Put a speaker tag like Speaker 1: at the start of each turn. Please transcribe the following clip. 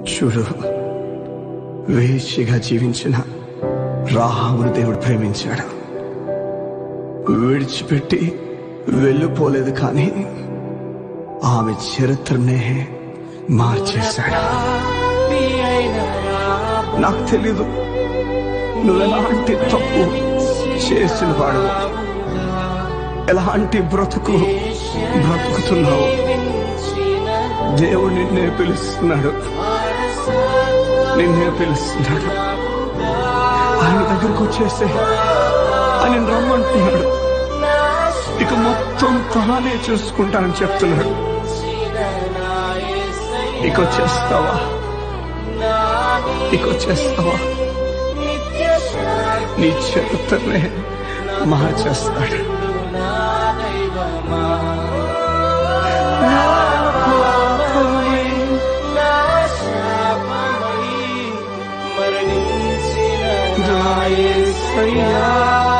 Speaker 1: చూడు వేశ్యగా జీవించిన రాహామును దేవుడు ప్రేమించాడు విడిచిపెట్టి వెళ్ళిపోలేదు కానీ ఆమె చరిత్రనే మార్చేశాడు నాకు తెలీదు నువ్వు ఎలాంటి తప్పు చేసిన వాడు ఎలాంటి బ్రతుకు బ్రతుకుతున్నావు దేవుడు నిన్నే పిలుస్తున్నాడు నిన్నే పిలుస్తున్నాడు ఆయన దగ్గరకు వచ్చేసే ఆయన రమ్మంటున్నాడు ఇక మొత్తం తానే చూసుకుంటానని చెప్తున్నాడు ఇక వచ్చేస్తావా ఇక వచ్చేస్తావా నీ చరిత్రనే మార్చేస్తాడు
Speaker 2: మరణించిన నా యేసయ్యా